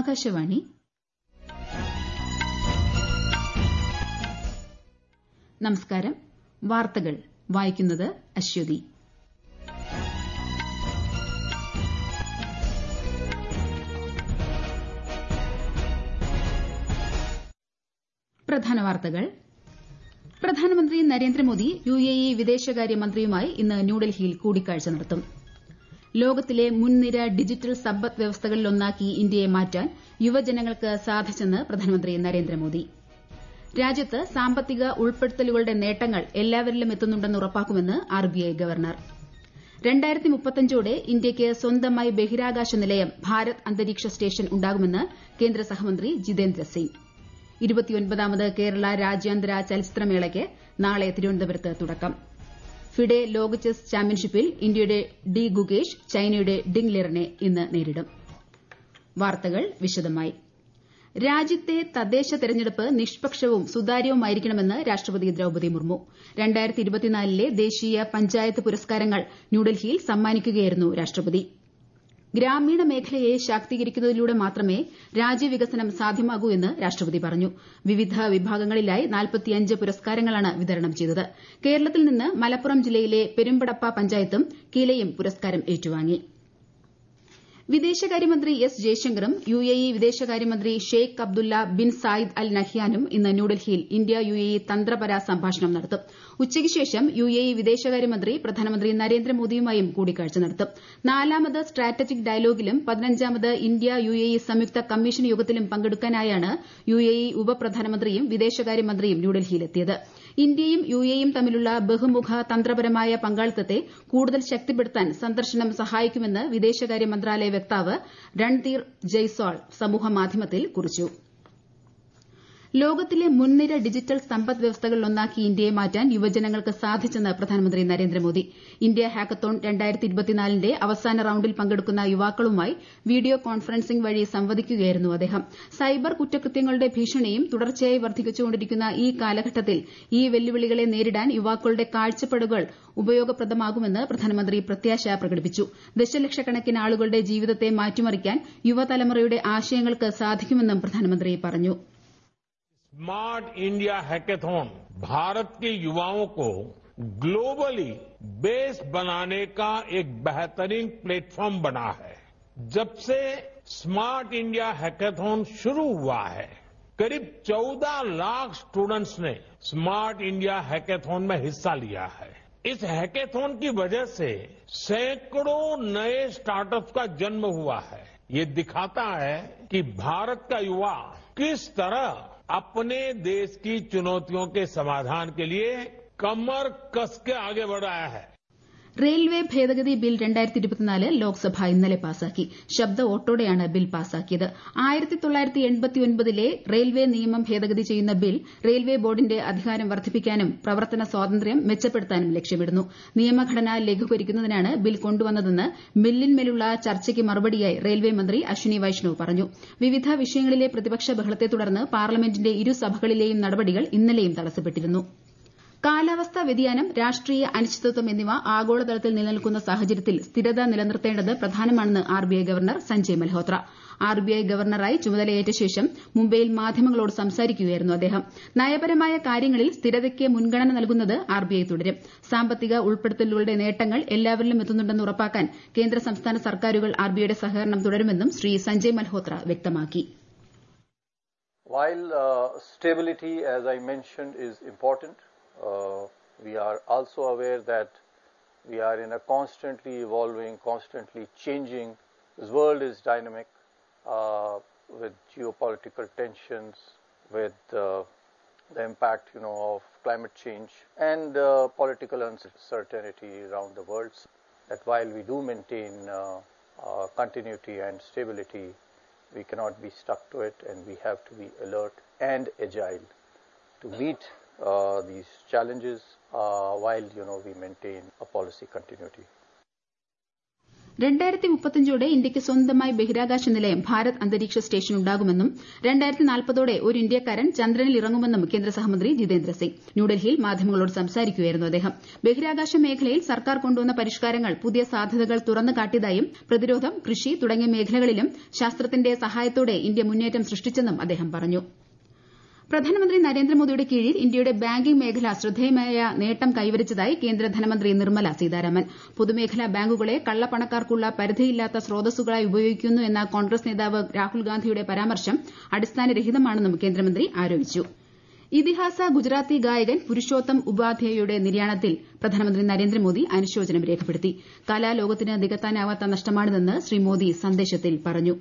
ആകാശവാണി നമസ്കാരം വാർത്തകൾ വായിക്കുന്നത് അശ്വതി പ്രധാന വാർത്തകൾ പ്രധാനമന്ത്രി നരേന്ദ്രമോദി യു എ ഇ വിദേശകാര്യമന്ത്രിയുമായി ഇന്ന് ന്യൂഡൽഹിയിൽ കൂടിക്കാഴ്ച നടത്തും ലോകത്തിലെ മുൻനിര ഡിജിറ്റൽ സമ്പദ് വ്യവസ്ഥകളിലൊന്നാക്കി ഇന്ത്യയെ മാറ്റാൻ യുവജനങ്ങൾക്ക് സാധിച്ചെന്ന് പ്രധാനമന്ത്രി നരേന്ദ്രമോദി രാജ്യത്ത് സാമ്പത്തിക ഉൾപ്പെടുത്തലുകളുടെ നേട്ടങ്ങൾ എല്ലാവരിലും എത്തുന്നുണ്ടെന്ന് ഉറപ്പാക്കുമെന്ന് ആർബിഐ ഗവർണർ ോടെ ഇന്ത്യയ്ക്ക് സ്വന്തമായി ബഹിരാകാശ നിലയം ഭാരത് അന്തരീക്ഷ സ്റ്റേഷൻ ഉണ്ടാകുമെന്ന് കേന്ദ്ര സഹമന്ത്രി ജിതേന്ദ്ര സിംഗ് ഇരുപത്തിയൊൻപതാമത് കേരള രാജ്യാന്തര ചലച്ചിത്രമേളയ്ക്ക് നാളെ തിരുവനന്തപുരത്ത് തുടക്കം ഫിഡെ ലോക ചെസ് ചാമ്പ്യൻഷിപ്പിൽ ഇന്ത്യയുടെ ഡി ഗുകേഷ് ചൈനയുടെ ഡിങ് ലിറനെ ഇന്ന് നേരിടും വാർത്തകൾ വിശദമായി രാജ്യത്തെ തദ്ദേശ തെരഞ്ഞെടുപ്പ് നിഷ്പക്ഷവും സുതാര്യവുമായിരിക്കണമെന്ന് രാഷ്ട്രപതി ദ്രൌപദി മുർമു ലെ ദേശീയ പഞ്ചായത്ത് പുരസ്കാരങ്ങൾ ന്യൂഡൽഹിയിൽ സമ്മാനിക്കുകയായിരുന്നു രാഷ്ട്രപതി ഗ്രാമീണ മേഖലയെ ശാക്തീകരിക്കുന്നതിലൂടെ മാത്രമേ രാജ്യവികസനം സാധ്യമാകൂ എന്ന് രാഷ്ട്രപതി പറഞ്ഞു വിവിധ വിഭാഗങ്ങളിലായി പുരസ്കാരങ്ങളാണ് വിതരണം ചെയ്തത് കേരളത്തിൽ നിന്ന് മലപ്പുറം ജില്ലയിലെ പെരുമ്പടപ്പ പഞ്ചായത്തും കിലയും പുരസ്കാരം ഏറ്റുവാങ്ങി വിദേശകാര്യമന്ത്രി എസ് ജയശങ്കറും യു എ ഇ വിദേശകാര്യമന്ത്രി Sheikh Abdullah bin Zayed Al നഹ്യാനും ഇന്ന് ന്യൂഡൽഹിയിൽ ഇന്ത്യ യു എ ഇ തന്ത്രപര സംഭാഷണം നടത്തും ഉച്ചയ്ക്ക് ശേഷം യു എ ഇ വിദേശകാര്യമന്ത്രി പ്രധാനമന്ത്രി നരേന്ദ്രമോദിയുമായും കൂടിക്കാഴ്ച നടത്തും നാലാമത് സ്ട്രാറ്റജിക് ഡയലോഗിലും പതിനഞ്ചാമത് ഇന്ത്യ യു എ ഇ സംയുക്ത കമ്മീഷൻ യോഗത്തിലും പങ്കെടുക്കാനായാണ് യു എ ഇ ഉപപ്രധാനമന്ത്രിയും വിദേശകാര്യമന്ത്രിയും ന്യൂഡൽഹിയിലെത്തിയത് ഇന്ത്യയും യു എ ഇയും തമ്മിലുള്ള ബഹുമുഖ തന്ത്രപരമായ പങ്കാളിത്തത്തെ കൂടുതൽ ശക്തിപ്പെടുത്താൻ സന്ദർശനം സഹായിക്കുമെന്ന് വിദേശകാര്യ മന്ത്രാലയ വക്താവ് രൺധീർ ജയ്സ്വാൾ സമൂഹമാധ്യമത്തിൽ കുറിച്ചു ലോകത്തിലെ മുൻനിര ഡിജിറ്റൽ സമ്പദ് വ്യവസ്ഥകളിലൊന്നാക്കി ഇന്ത്യയെ മാറ്റാൻ യുവജനങ്ങൾക്ക് സാധിച്ചെന്ന് പ്രധാനമന്ത്രി നരേന്ദ്രമോദി ഇന്ത്യ ഹാക്കത്തോൺ ന്റെ അവസാന റൌണ്ടിൽ പങ്കെടുക്കുന്ന യുവാക്കളുമായി വീഡിയോ കോൺഫറൻസിംഗ് വഴി സംവദിക്കുകയായിരുന്നു അദ്ദേഹം സൈബർ കുറ്റകൃത്യങ്ങളുടെ ഭീഷണിയും തുടർച്ചയായി വർദ്ധിച്ചുകൊണ്ടിരിക്കുന്ന ഈ കാലഘട്ടത്തിൽ ഈ വെല്ലുവിളികളെ നേരിടാൻ യുവാക്കളുടെ കാഴ്ചപ്പാടുകൾ ഉപയോഗപ്രദമാകുമെന്ന് പ്രധാനമന്ത്രി പ്രത്യാശ പ്രകടിപ്പിച്ചു ദശലക്ഷക്കണക്കിന് ആളുകളുടെ ജീവിതത്തെ മാറ്റിമറിക്കാൻ യുവതലമുറയുടെ ആശയങ്ങൾക്ക് സാധിക്കുമെന്നും പ്രധാനമന്ത്രി പറഞ്ഞു स्मार्ट इंडिया हैकेथॉन भारत के युवाओं को ग्लोबली बेस बनाने का एक बेहतरीन प्लेटफॉर्म बना है जब से स्मार्ट इंडिया हैकेथॉन शुरू हुआ है करीब 14 लाख स्टूडेंट्स ने स्मार्ट इंडिया हैकेथॉन में हिस्सा लिया है इस हैकेथॉन की वजह से सैकड़ों नए स्टार्टअप्स का जन्म हुआ है ये दिखाता है कि भारत का युवा किस तरह अपने देश की चुनौतियों के समाधान के लिए कमर कस के आगे बढ़ रहा है റെയിൽവേ ഭേദഗതി ബിൽ ലോക്സഭ ഇന്നലെ പാസാക്കി ശബ്ദ വോട്ടോടെയാണ് ബിൽ പാസാക്കിയത് ലെ റെയിൽവേ നിയമം ഭേദഗതി ചെയ്യുന്ന ബിൽ റെയിൽവേ ബോർഡിന്റെ അധികാരം വർദ്ധിപ്പിക്കാനും പ്രവർത്തന സ്വാതന്ത്ര്യം മെച്ചപ്പെടുത്താനും ലക്ഷ്യമിടുന്നു നിയമഘടന ലഘൂകരിക്കുന്നതിനാണ് ബിൽ കൊണ്ടുവന്നതെന്ന് ബില്ലിന്മേലുള്ള ചർച്ചയ്ക്ക് മറുപടിയായി റെയിൽവേ മന്ത്രി അശ്വിനി വൈഷ്ണവ് പറഞ്ഞു വിവിധ വിഷയങ്ങളിലെ പ്രതിപക്ഷ ബഹളത്തെ തുടർന്ന് പാർലമെന്റിന്റെ ഇരുസഭകളിലെയും നടപടികൾ ഇന്നലെയും തടസ്സപ്പെട്ടിരുന്നു കാലാവസ്ഥാ വ്യതിയാനം രാഷ്ട്രീയ അനിശ്ചിതത്വം എന്നിവ ആഗോളതലത്തിൽ നിലനിൽക്കുന്ന സാഹചര്യത്തിൽ സ്ഥിരത നിലനിർത്തേണ്ടത് പ്രധാനമാണെന്ന് RBI governor Sanjay Malhotra RBI ഗവർണറായി ചുമതലയേറ്റ ശേഷം മുംബൈയിൽ മാധ്യമങ്ങളോട് സംസാരിക്കുകയായിരുന്നു അദ്ദേഹം നയപരമായ കാര്യങ്ങളിൽ സ്ഥിരതയ്ക്ക് മുൻഗണന നൽകുന്നത് ആർബിഐ തുടരും സാമ്പത്തിക ഉൾപ്പെടുത്തലുകളുടെ നേട്ടങ്ങൾ എല്ലാവരിലും എത്തുന്നുണ്ടെന്ന് ഉറപ്പാക്കാൻ കേന്ദ്ര സംസ്ഥാന സർക്കാരുകൾ ആർബിഐയുടെ സഹകരണം തുടരുമെന്നും ശ്രീ സഞ്ജയ് മൽഹോത്ര വ്യക്തമാക്കി While uh, stability, as I mentioned, is important, uh, we are also aware that we are in a constantly evolving, constantly changing. This world is dynamic uh, with geopolitical tensions, with the impact, you know, of climate change and political uncertainty around the world. That while we do maintain continuity and stability, we cannot be stuck to it, and we have to be alert and agile to meet uh, these challenges uh, while you know we maintain a policy continuity. രണ്ടായിരത്തി മുപ്പത്തഞ്ചോടെ ഇന്ത്യയ്ക്ക് സ്വന്തമായി ബഹിരാകാശ നിലയം ഭാരത് അന്തരീക്ഷ station ഉണ്ടാകുമെന്നും രണ്ടായിരത്തി നാൽപ്പതോടെ ഒരു ഇന്ത്യക്കാരൻ ചന്ദ്രനിൽ ഇറങ്ങുമെന്നും കേന്ദ്ര സഹമന്ത്രി ജിതേന്ദ്ര സിംഗ് ന്യൂഡൽഹിയിൽ മാധ്യമങ്ങളോട് സംസാരിക്കുകയായിരുന്നു അദ്ദേഹം ബഹിരാകാശ മേഖലയിൽ സർക്കാർ കൊണ്ടുവന്ന പരിഷ്കാരങ്ങൾ പുതിയ സാധ്യതകൾ തുറന്നു കാട്ടിയതായും പ്രതിരോധം കൃഷി തുടങ്ങിയ മേഖലകളിലും ശാസ്ത്രത്തിന്റെ സഹായത്തോടെ ഇന്ത്യ മുന്നേറ്റം സൃഷ്ടിച്ചെന്നും അദ്ദേഹം പറഞ്ഞു പ്രധാനമന്ത്രി നരേന്ദ്രമോദിയുടെ കീഴിൽ ഇന്ത്യയുടെ ബാങ്കിംഗ് മേഖല ശ്രദ്ധേയമായ നേട്ടം കൈവരിച്ചതായി കേന്ദ്ര ധനമന്ത്രി നിർമ്മല സീതാരാമൻ പൊതുമേഖലാ ബാങ്കുകളെ കള്ളപ്പണക്കാർക്കുള്ള പരിധിയില്ലാത്ത സ്രോതസ്സുകളായി ഉപയോഗിക്കുന്നു എന്ന കോൺഗ്രസ് നേതാവ് രാഹുൽ ഗാന്ധിയുടെ പരാമർശം അടിസ്ഥാനരഹിതമാണെന്നും കേന്ദ്രമന്ത്രി ആരോപിച്ചു ഇതിഹാസ ഗുജറാത്തി ഗായകൻ പുരുഷോത്തം ഉപാധ്യായയുടെ നിര്യാണത്തിൽ പ്രധാനമന്ത്രി നരേന്ദ്രമോദി അനുശോചനം രേഖപ്പെടുത്തി കലാലോകത്തിന് നികത്താനാവാത്ത നഷ്ടമാണിതെന്ന് ശ്രീ മോദി സന്ദേശത്തിൽ പറഞ്ഞു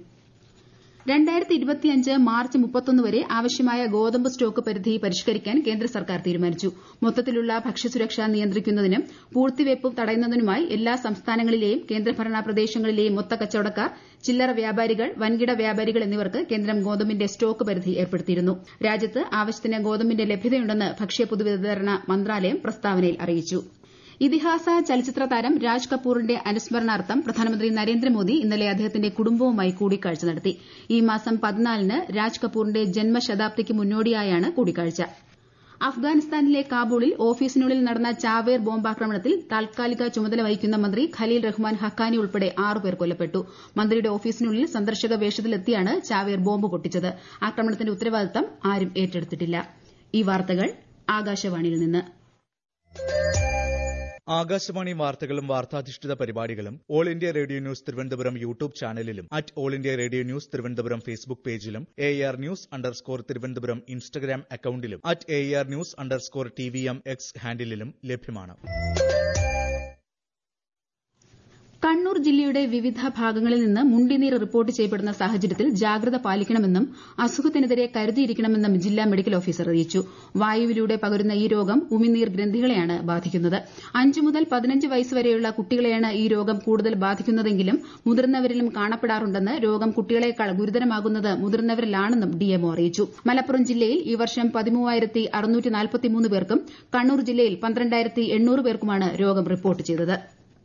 മാർച്ച് മുപ്പത്തൊന്ന് വരെ ആവശ്യമായ ഗോതമ്പ് സ്റ്റോക്ക് പരിധി പരിഷ്കരിക്കാൻ കേന്ദ്ര സർക്കാർ തീരുമാനിച്ചു മൊത്തത്തിലുള്ള ഭക്ഷ്യസുരക്ഷ നിയന്ത്രിക്കുന്നതിനും പൂഴ്ത്തിവയ്പ് തടയുന്നതിനുമായി എല്ലാ സംസ്ഥാനങ്ങളിലെയും കേന്ദ്രഭരണ പ്രദേശങ്ങളിലെയും മൊത്തക്കച്ചവടക്കാർ ചില്ലറ വ്യാപാരികൾ വൻകിട വ്യാപാരികൾ എന്നിവർക്ക് കേന്ദ്രം ഗോതമ്പിന്റെ സ്റ്റോക്ക് പരിധി ഏർപ്പെടുത്തിയിരുന്നു രാജ്യത്ത് ആവശ്യത്തിന് ഗോതമ്പിന്റെ ലഭ്യതയുണ്ടെന്ന് ഭക്ഷ്യ പൊതുവിതരണ മന്ത്രാലയം പ്രസ്താവനയിൽ അറിയിച്ചു ഇതിഹാസ ചലച്ചിത്ര താരം രാജ് കപൂറിന്റെ അനുസ്മരണാർത്ഥം പ്രധാനമന്ത്രി നരേന്ദ്രമോദി ഇന്നലെ അദ്ദേഹത്തിന്റെ കുടുംബവുമായി കൂടിക്കാഴ്ച നടത്തി ഈ മാസം പതിനാലിന് രാജ് കപൂറിന്റെ ജന്മശതാബ്ദിക്ക് മുന്നോടിയായാണ് കൂടിക്കാഴ്ച അഫ്ഗാനിസ്ഥാനിലെ കാബൂളിൽ ഓഫീസിനുള്ളിൽ നടന്ന ചാവേർ ബോംബാക്രമണത്തിൽ താൽക്കാലിക ചുമതല വഹിക്കുന്ന മന്ത്രി ഖലീൽ റഹ്മാൻ ഹക്കാനി ഉൾപ്പെടെ ആറുപേർ കൊല്ലപ്പെട്ടു മന്ത്രിയുടെ ഓഫീസിനുള്ളിൽ സന്ദർശക വേഷത്തിലെത്തിയാണ് ചാവേർ ബോംബ് പൊട്ടിച്ചത് ആക്രമണത്തിന്റെ ഉത്തരവാദിത്തം ആരും ഏറ്റെടുത്തിട്ടില്ല ഈ വാർത്തകൾ ആകാശവാണിയിൽ നിന്ന് ആകാശവാണി വാർത്തകളും വാർത്താധിഷ്ഠിത പരിപാടികളും All India Radio news Thiruvananthapuram YouTube ചാനലിലും at All India Radio news Thiruvananthapuram Facebook പേജിലും A R news underscore Thiruvananthapuram Instagram അക്കൌണ്ടിലും at A R news underscore T V M X ഹാൻഡിലും ലഭ്യമാണ് കണ്ണൂർ ജില്ലയുടെ വിവിധ ഭാഗങ്ങളിൽ നിന്ന് മുണ്ടിനീർ റിപ്പോർട്ട് ചെയ്യപ്പെടുന്ന സാഹചര്യത്തിൽ ജാഗ്രത പാലിക്കണമെന്നും അസുഖത്തിനെതിരെ കരുതിയിരിക്കണമെന്നും ജില്ലാ മെഡിക്കൽ ഓഫീസർ അറിയിച്ചു വായുവിലൂടെ പകരുന്ന ഈ രോഗം ഉമിനീർ ഗ്രന്ഥികളെയാണ് ബാധിക്കുന്നത് അഞ്ച് മുതൽ പതിനഞ്ച് വയസ്സ് വരെയുള്ള കുട്ടികളെയാണ് ഈ രോഗം കൂടുതൽ ബാധിക്കുന്നതെങ്കിലും മുതിർന്നവരിലും കാണപ്പെടാറുണ്ടെന്ന് രോഗം കുട്ടികളെക്കാൾ ഗുരുതരമാകുന്നത് മുതിർന്നവരിലാണെന്നും ഡിഎംഒ അറിയിച്ചു മലപ്പുറം ജില്ലയിൽ ഈ വർഷം പതിമൂവായിരത്തി അറുന്നൂറ്റി നാൽപ്പത്തിമൂന്ന് പേർക്കും കണ്ണൂർ ജില്ലയിൽ പന്ത്രണ്ടായിരത്തി എണ്ണൂറ് പേർക്കുമാണ് രോഗം റിപ്പോർട്ട് ചെയ്തത്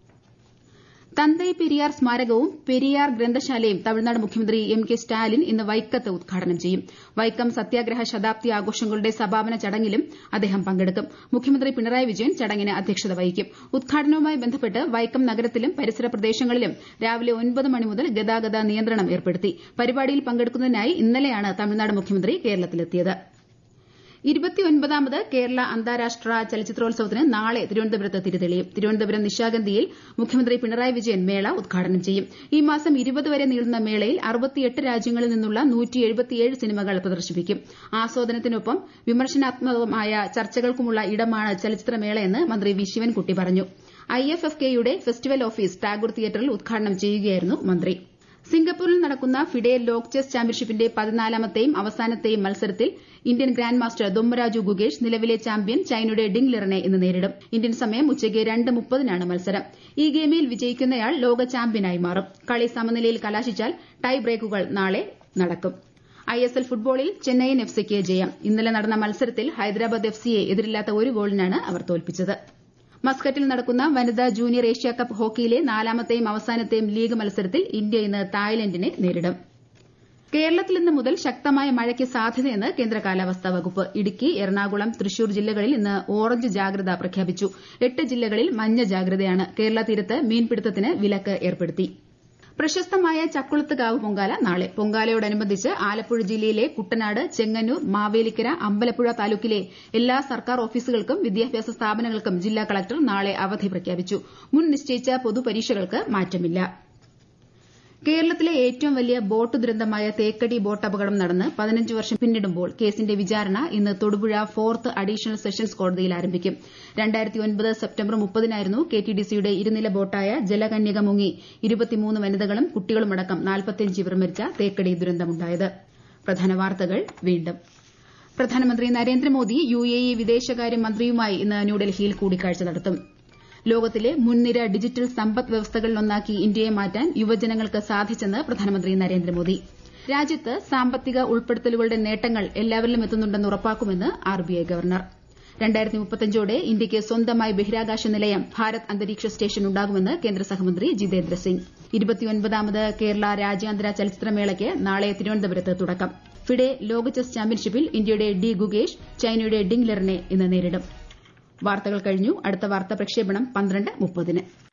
തന്തൈ പെരിയാർ സ്മാരകവും പെരിയാർ ഗ്രന്ഥശാലയും തമിഴ്നാട് മുഖ്യമന്ത്രി എം കെ സ്റ്റാലിൻ ഇന്ന് വൈക്കത്ത് ഉദ്ഘാടനം ചെയ്യും വൈക്കം സത്യാഗ്രഹ ശതാബ്ദി ആഘോഷങ്ങളുടെ സമാപന ചടങ്ങിലും അദ്ദേഹം പങ്കെടുക്കും മുഖ്യമന്ത്രി പിണറായി വിജയൻ ചടങ്ങിന് അധ്യക്ഷത വഹിക്കും ഉദ്ഘാടനവുമായി ബന്ധപ്പെട്ട് വൈക്കം നഗരത്തിലും പരിസര പ്രദേശങ്ങളിലും രാവിലെ ഒൻപത് മണി മുതൽ ഗതാഗത നിയന്ത്രണം ഏർപ്പെടുത്തി പരിപാടിയിൽ പങ്കെടുക്കുന്നതിനായി ഇന്നലെയാണ് തമിഴ്നാട് മുഖ്യമന്ത്രി കേരളത്തിലെത്തിയത് ഇരുപത്തിയൊൻപതാമത് കേരള അന്താരാഷ്ട്ര ചലച്ചിത്രോത്സവത്തിന് നാളെ തിരുവനന്തപുരത്ത് തിരിതെളിയും തിരുവനന്തപുരം നിശാഗന്ധിയിൽ മുഖ്യമന്ത്രി പിണറായി വിജയൻ മേള ഉദ്ഘാടനം ചെയ്യും ഈ മാസം ഇരുപത് വരെ നീളുന്ന മേളയിൽ അറുപത്തിയെട്ട് രാജ്യങ്ങളിൽ നിന്നുള്ള സിനിമകൾ പ്രദർശിപ്പിക്കും ആസ്വാദനത്തിനൊപ്പം വിമർശനാത്മകമായ ചർച്ചകൾക്കുമുള്ള ഇടമാണ് ചലച്ചിത്രമേളയെന്ന് മന്ത്രി വി ശിവൻകുട്ടി പറഞ്ഞു ഐഎഫ്എഫ്കെയുടെ ഫെസ്റ്റിവൽ ഓഫീസ് ടാഗോർ തിയേറ്ററിൽ ഉദ്ഘാടനം ചെയ്യുകയായിരുന്നു മന്ത്രി സിംഗപ്പൂരിൽ നടക്കുന്ന ഫിഡെ ലോക് ചെസ് ചാമ്പ്യൻഷിപ്പിന്റെ പതിനാലാമത്തെയും അവസാനത്തെയും മത്സരത്തിൽ Indian grand master Dommaraju Gukesh നിലവിലെ ചാമ്പ്യൻ ചൈനയുടെ ഡിങ് ലിറനെ ഇന്ന് നേരിടും ഇന്ത്യൻ സമയം ഉച്ചയ്ക്ക് രണ്ട് മുപ്പതിനാണ് മത്സരം ഈ ഗെയിമിൽ വിജയിക്കുന്നയാൾ ലോക ചാമ്പ്യനായി മാറും കളി സമനിലയിൽ കലാശിച്ചാൽ ടൈ ബ്രേക്കുകൾ നാളെ നടക്കും ഐഎസ്എൽ ഫുട്ബോളിൽ ചെന്നൈയിൻ എഫ് സിക്ക് ജയം ഇന്നലെ നടന്ന മത്സരത്തിൽ ഹൈദരാബാദ് എഫ് സിയെ എതിരില്ലാത്ത ഒരു ഗോളിനാണ് അവർ തോൽപ്പിച്ചത് മസ്കറ്റിൽ നടക്കുന്ന വനിതാ ജൂനിയർ ഏഷ്യ കപ്പ് ഹോക്കിയിലെ നാലാമത്തെയും അവസാനത്തെയും ലീഗ് മത്സരത്തിൽ ഇന്ത്യ ഇന്ന് തായ്ലൻഡിനെ നേരിടും കേരളത്തിൽ ഇന്ന് മുതൽ ശക്തമായ മഴയ്ക്ക് സാധ്യതയെന്ന് കേന്ദ്ര കാലാവസ്ഥാ വകുപ്പ് ഇടുക്കി എറണാകുളം തൃശൂർ ജില്ലകളിൽ ഇന്ന് ഓറഞ്ച് ജാഗ്രത പ്രഖ്യാപിച്ചു എട്ട് ജില്ലകളിൽ മഞ്ഞ ജാഗ്രതയാണ് കേരള തീരത്ത് മീൻപിടുത്തത്തിന് വിലക്ക് ഏർപ്പെടുത്തി പ്രശസ്തമായ ചക്കുളത്തുകാവ് പൊങ്കാല നാളെ പൊങ്കാലയോടനുബന്ധിച്ച് ആലപ്പുഴ ജില്ലയിലെ കുട്ടനാട് ചെങ്ങന്നൂർ മാവേലിക്കര അമ്പലപ്പുഴ താലൂക്കിലെ എല്ലാ സർക്കാർ ഓഫീസുകൾക്കും വിദ്യാഭ്യാസ സ്ഥാപനങ്ങൾക്കും ജില്ലാ കളക്ടർ നാളെ അവധി പ്രഖ്യാപിച്ചു മുൻ നിശ്ചയിച്ച പൊതുപരീക്ഷകൾക്ക് മാറ്റമില്ല കേരളത്തിലെ ഏറ്റവും വലിയ ബോട്ട് ദുരന്തമായ തേക്കടി ബോട്ട് അപകടം നടന്ന് പതിനഞ്ച് വർഷം പിന്നിടുമ്പോൾ കേസിന്റെ വിചാരണ ഇന്ന് തൊടുപുഴ ഫോർത്ത് അഡീഷണൽ സെഷൻസ് കോടതിയിൽ ആരംഭിക്കും സെപ്റ്റംബർ മുപ്പതിനായിരുന്നു കെടിഡിസിയുടെ ഇരുനില ബോട്ടായ ജലകന്യക മുങ്ങി ഇരുപത്തിമൂന്ന് വനിതകളും കുട്ടികളുമടക്കം നാൽപ്പത്തിയഞ്ച് ഇവർ മരിച്ച തേക്കടി ദുരന്തമുണ്ടായത് പ്രധാന വാർത്തകൾ വീണ്ടും പ്രധാനമന്ത്രി നരേന്ദ്രമോദി യുഎഇ വിദേശകാര്യ മന്ത്രിയുമായി ഇന്ന് ന്യൂഡൽഹിയിൽ കൂടിക്കാഴ്ച നടത്തും ലോകത്തിലെ മുൻനിര ഡിജിറ്റൽ സമ്പദ് വ്യവസ്ഥകളിലൊന്നാക്കി ഇന്ത്യയെ മാറ്റാൻ യുവജനങ്ങൾക്ക് സാധിച്ചെന്ന് പ്രധാനമന്ത്രി നരേന്ദ്രമോദി രാജ്യത്ത് സാമ്പത്തിക ഉൾപ്പെടുത്തലുകളുടെ നേട്ടങ്ങൾ എല്ലാവരിലും എത്തുന്നുണ്ടെന്ന് ഉറപ്പാക്കുമെന്ന് ആർബിഐ ഗവർണർ രണ്ടായിരത്തി മുപ്പത്തഞ്ചോടെ ഇന്ത്യയ്ക്ക് സ്വന്തമായി ബഹിരാകാശ നിലയം ഭാരത് അന്തരീക്ഷ സ്റ്റേഷൻ ഉണ്ടാകുമെന്ന് കേന്ദ്ര സഹമന്ത്രി ജിതേന്ദ്ര സിംഗ് ഇരുപത്തിയൊൻപതാമത് കേരള രാജ്യാന്തര ചലച്ചിത്രമേളയ്ക്ക് നാളെ തിരുവനന്തപുരത്ത് തുടക്കം ഫിഡെ ലോക ചെസ് ചാമ്പ്യൻഷിപ്പിൽ ഇന്ത്യയുടെ ഡി ഗുഗേഷ് ചൈനയുടെ ഡിങ് ലെറിനെ ഇന്ന് നേരിടും വാർത്തകൾ കഴിഞ്ഞു അടുത്ത വാർത്താ പ്രക്ഷേപണം പന്ത്രണ്ട് മുപ്പതിന്